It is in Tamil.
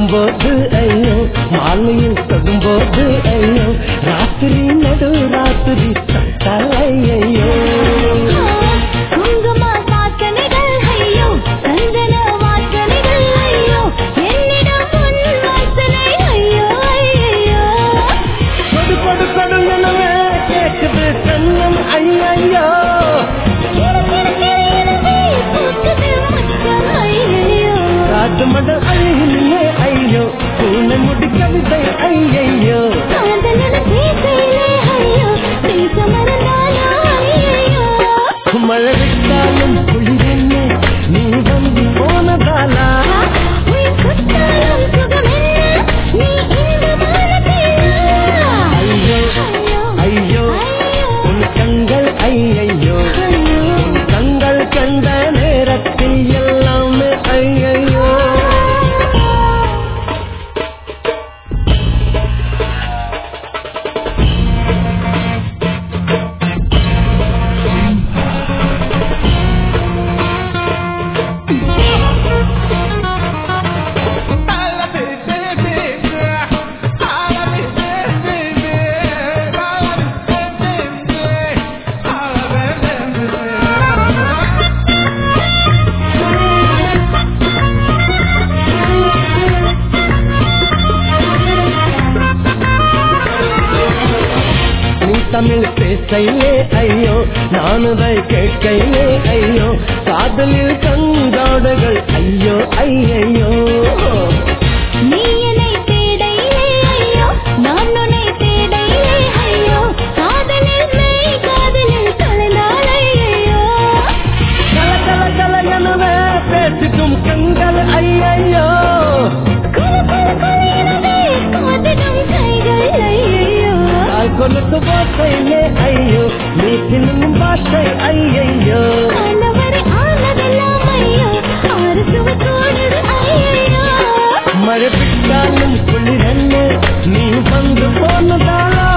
வரும்போது ஐயோ மாலையில் தொடும்போது ஐயோ ராத்திரி நடு ராத்திரி சட்டாலை ஐயோ குங்கும வாசனைகள் ஐயோ சந்தன வாசனைகள் ஐயோ என்னிடம் உன் வாசனை ஐயோ ஐயோ கொடு கொடு கொடு எனவே கேட்குது கண்ணம் ஐயையோ காட்டு மட ஐயே ஐயோ பூனை முடி கவிதை ஐயையோ மழை விட்டாலும் குளிரென்ன நீ வந்து போனதாலா ஐயோ ஐயோ உன் கண்கள் ஐயையோ உன் கண்கள் கண்ட நேரத்தில் எல்லாமே ஐயையோ நீ தமிழ் பேசையிலே ஐயோ நானுதை கேட்கையிலே ஐயோ காதலில் கங்காடுகள் ஐயோ ஐயையோ நீ என்னை தேடையிலே ஐயோ நான் உன்னை தேடையிலே ஐயோ காதலில் மெய் காதலில் கலந்தால் ஐயோ கல கல கல எனவே பேசிக்கும் கண்கள் ஐயையோ குலு குலு குலுங்குதே காதிடும் கைகள் ஐயோ கால் கொலுக்கு வார்த்தையிலே ஐயோ நீ சின்னும் பாஷை ஐயையோ ஆண்டவரே ஆனதெல்லாம் ஐயோ ஆறு சுவை கூடுது ஐயோ மழை விட்டாலும் குளிரன்னு நீ வந்து போனதாலா